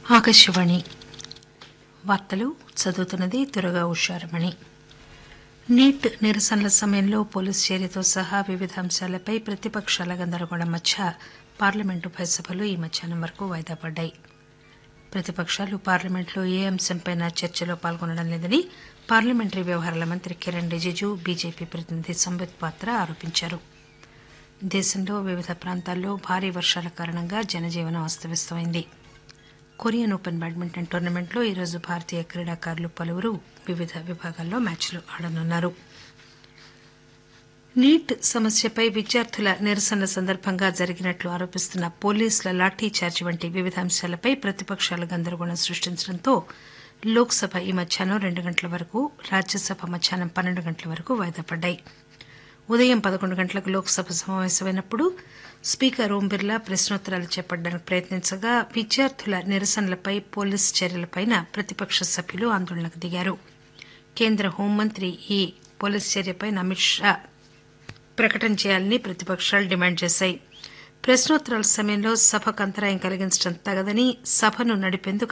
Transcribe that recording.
ఆకాశవాణి వార్తలు చదువుతున్నది దురగా ఉషారమణి నీట్ నిరసనల సమయంలో పోలీసు చర్యతో సహా వివిధ అంశాలపై ప్రతిపక్షాల గందరగోళం మధ్య పార్లమెంటు ఉభయ సభలు ఈ మధ్యాహ్నం వరకు వాయిదా పడ్డాయి ప్రతిపక్షాలు పార్లమెంట్లో ఏ అంశంపైనా చర్చలో పాల్గొనడం లేదని పార్లమెంటరీ వ్యవహారాల మంత్రి కిరణ్ రిజిజు బీజేపీ ప్రతినిధి సంబిత్ పాత్ర ఆరోపించారు దేశంలో వివిధ ప్రాంతాల్లో భారీ వర్షాల కారణంగా జనజీవనం అస్తవ్యస్తమైంది కొరియన్ ఓపెన్ బ్యాడ్మింటన్ టోర్నమెంట్లో ఈరోజు భారతీయ క్రీడాకారులు పలువురు వివిధ విభాగాల్లో మ్యాచ్లు ఆడనున్నారు నీట్ సమస్యపై విద్యార్థుల నిరసనల సందర్భంగా జరిగినట్లు ఆరోపిస్తున్న పోలీసుల లాఠీ చార్జీ వంటి వివిధ అంశాలపై ప్రతిపక్షాలు గందరగోళం సృష్టించడంతో లోక్సభ ఈ మధ్యాహ్నం రెండు గంటల వరకు రాజ్యసభ మధ్యాహ్నం పన్నెండు గంటల వరకు వాయిదా పడ్డాయి ఉదయం పదకొండు గంటలకు లోక్సభ సమావేశమైనప్పుడు స్పీకర్ ఓం బిర్లా ప్రశ్నోత్తరాలు చేపట్టడానికి ప్రయత్నించగా విద్యార్థుల నిరసనలపై పోలీసు చర్యలపై ప్రతిపక్ష సభ్యులు ఆందోళనకు దిగారు కేంద్ర హోంమంత్రి ఈ పోలీసు చర్యపై అమిత్ షా ప్రకటన చేయాలని ప్రతిపక్షాలు డిమాండ్ చేశాయి ప్రశ్నోత్తరాల సమయంలో సభకు అంతరాయం కలిగించడం తగదని సభను నడిపేందుకు